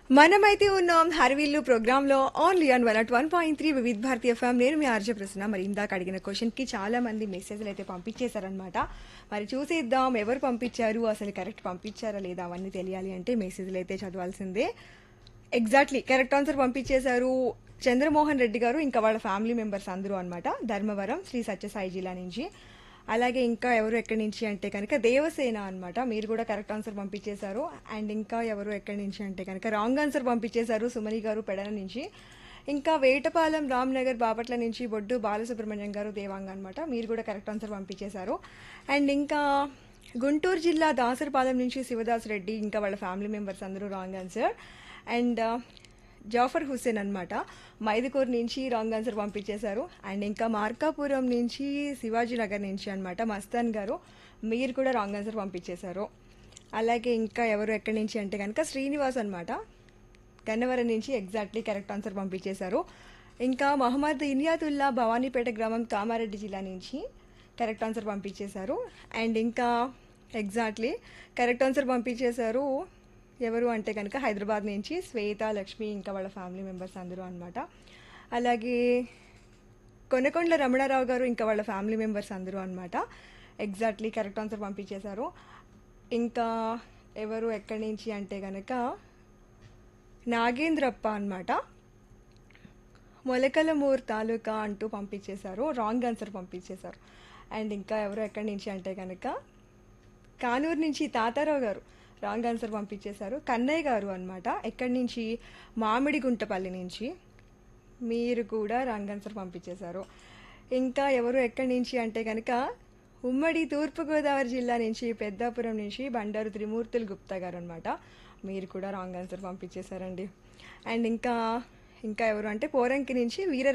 మనమైతే ఉన్నాం హర్విల్లు ప్రోగ్రాంలో only on one at one point three Vividh Bharati FM నేను మీ ఆర్జ ప్రసన్న మరి ఇందాక అడిగిన క్వశ్చన్కి చాలా మంది మెసేజ్లు అయితే పంపించేశారనమాట మరి చూసేద్దాం ఎవరు పంపించారు అసలు కరెక్ట్ పంపించారా లేదా అవన్నీ తెలియాలి అంటే మెసేజ్లు అయితే చదవాల్సిందే ఎగ్జాక్ట్లీ కరెక్ట్ ఆన్సర్ పంపించేశారు చంద్రమోహన్ రెడ్డి గారు ఇంకా వాళ్ళ ఫ్యామిలీ మెంబర్స్ అందరూ అనమాట ధర్మవరం శ్రీ సత్యసాయి జిల్లా నుంచి అలాగే ఇంకా ఎవరు ఎక్కడి నుంచి అంటే కనుక దేవసేన అనమాట మీరు కూడా కరెక్ట్ ఆన్సర్ పంపించేశారు అండ్ ఇంకా ఎవరు ఎక్కడి నుంచి అంటే కనుక రాంగ్ ఆన్సర్ పంపించేశారు సుమని గారు పెడన నుంచి ఇంకా వేటపాలెం రామ్నగర్ బాపట్ల నుంచి బొడ్డు బాలసుబ్రహ్మణ్యం గారు దేవాంగ అనమాట మీరు కూడా కరెక్ట్ ఆన్సర్ పంపించేశారు అండ్ ఇంకా గుంటూరు జిల్లా దాసరపాలెం నుంచి శివదాస్ రెడ్డి ఇంకా వాళ్ళ ఫ్యామిలీ మెంబర్స్ అందరూ wrong answer and Jafar Hussain అనమాట మైదుకూరు నుంచి రాంగ్ ఆన్సర్ పంపించేశారు అండ్ ఇంకా మార్కాపురం నుంచి శివాజీ నగర్ నుంచి అనమాట మస్తాన్ గారు మీరు కూడా రాంగ్ ఆన్సర్ పంపించేశారు అలాగే ఇంకా ఎవరు ఎక్కడి నుంచి అంటే కనుక శ్రీనివాస్ అనమాట గన్నవరం నుంచి ఎగ్జాక్ట్లీ కరెక్ట్ ఆన్సర్ పంపించేశారు ఇంకా మహమ్మద్ ఇనియాతుల్లా భవానీపేట గ్రామం కామారెడ్డి జిల్లా నుంచి కరెక్ట్ ఆన్సర్ పంపించేశారు అండ్ ఇంకా ఎగ్జాక్ట్లీ కరెక్ట్ ఆన్సర్ పంపించేశారు ఎవరు అంటే కనుక హైదరాబాద్ నుంచి శ్వేత లక్ష్మి ఇంకా వాళ్ళ ఫ్యామిలీ మెంబర్స్ అందరూ అనమాట అలాగే కొనకొండల రమణారావు గారు ఇంకా వాళ్ళ ఫ్యామిలీ మెంబర్స్ అందరూ అనమాట ఎగ్జాక్ట్లీ కరెక్ట్ ఆన్సర్ పంపించేశారు ఇంకా ఎవరు ఎక్కడి నుంచి అంటే కనుక నాగేంద్రప్ప అనమాట మొలకలమూర్ తాలూకా అంటూ పంపించేశారు రాంగ్ ఆన్సర్ పంపించేశారు అండ్ ఇంకా ఎవరు ఎక్కడి నుంచి అంటే కనుక కానూరు నుంచి తాతారావు గారు రాంగ్ ఆన్సర్ పంపించేశారు కన్నయ్య గారు అనమాట ఎక్కడి నుంచి మామిడి గుంటపల్లి నుంచి మీరు కూడా రాంగ్ ఆన్సర్ పంపించేశారు ఇంకా ఎవరు ఎక్కడి నుంచి అంటే కనుక ఉమ్మడి తూర్పుగోదావరి జిల్లా నుంచి పెద్దాపురం నుంచి బండారు త్రిమూర్తులు గుప్తా గారు అనమాట మీరు కూడా రాంగ్ ఆన్సర్ పంపించేశారండి అండ్ ఇంకా ఇంకా ఎవరు అంటే పోరంకి నుంచి వీర